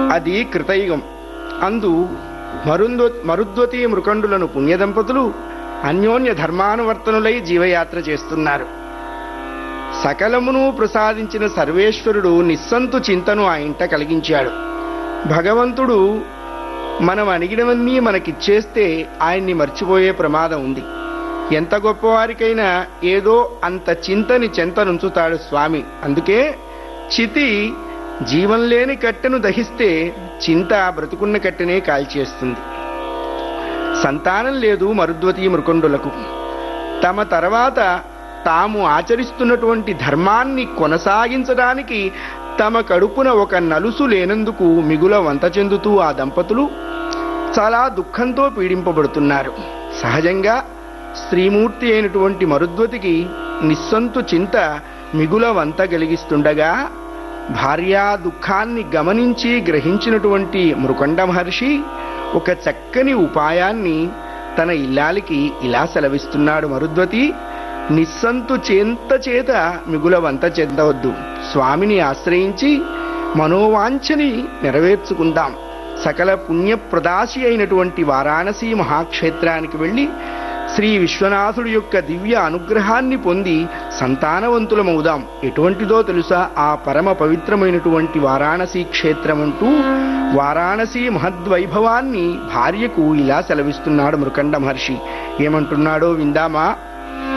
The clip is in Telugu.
అది కృతయుగం అందు మరుంద్వ మరుద్వతి మృకండులను పుణ్యదంపతులు అన్యోన్య ధర్మానువర్తనులై జీవయాత్ర చేస్తున్నారు సకలమును ప్రసాదించిన సర్వేశ్వరుడు నిస్సంతు చింతను ఆ ఇంట కలిగించాడు భగవంతుడు మనం అడిగినవన్నీ మనకిచ్చేస్తే ఆయన్ని మర్చిపోయే ప్రమాదం ఉంది ఎంత గొప్పవారికైనా ఏదో అంత చింతని చెంతనుంచుతాడు స్వామి అందుకే చితి జీవం లేని కట్టెను దహిస్తే చింత బ్రతుకున్న కట్టెనే కాల్చేస్తుంది సంతానం లేదు మరుద్వతి మృకుండులకు తమ తర్వాత తాము ఆచరిస్తున్నటువంటి ధర్మాన్ని కొనసాగించడానికి తమ కడుపున ఒక నలుసు లేనందుకు మిగుల వంత చెందుతూ ఆ దంపతులు చాలా దుఃఖంతో పీడింపబడుతున్నారు సహజంగా స్త్రీమూర్తి అయినటువంటి మరుద్వతికి నిస్సంతు చింత మిగుల వంత కలిగిస్తుండగా భార్యా దుఃఖాన్ని గమనించి గ్రహించినటువంటి మృకండ మహర్షి ఒక చక్కని ఉపాయాన్ని తన ఇల్లాలికి ఇలా సెలవిస్తున్నాడు మరుద్వతి నిస్సంతు చేంత చేత మిగుల వంత చెందవద్దు స్వామిని ఆశ్రయించి మనోవాంఛని నెరవేర్చుకుందాం సకల పుణ్యప్రదాసి అయినటువంటి వారాణసి మహాక్షేత్రానికి వెళ్ళి శ్రీ విశ్వనాథుడి యొక్క దివ్య అనుగ్రహాన్ని పొంది సంతానవంతులమవుదాం ఎటువంటిదో తెలుసా ఆ పరమ పవిత్రమైనటువంటి వారాణసి క్షేత్రమంటూ వారాణసి మహద్వైభవాన్ని భార్యకు ఇలా సెలవిస్తున్నాడు మృకండ మహర్షి ఏమంటున్నాడో విందామా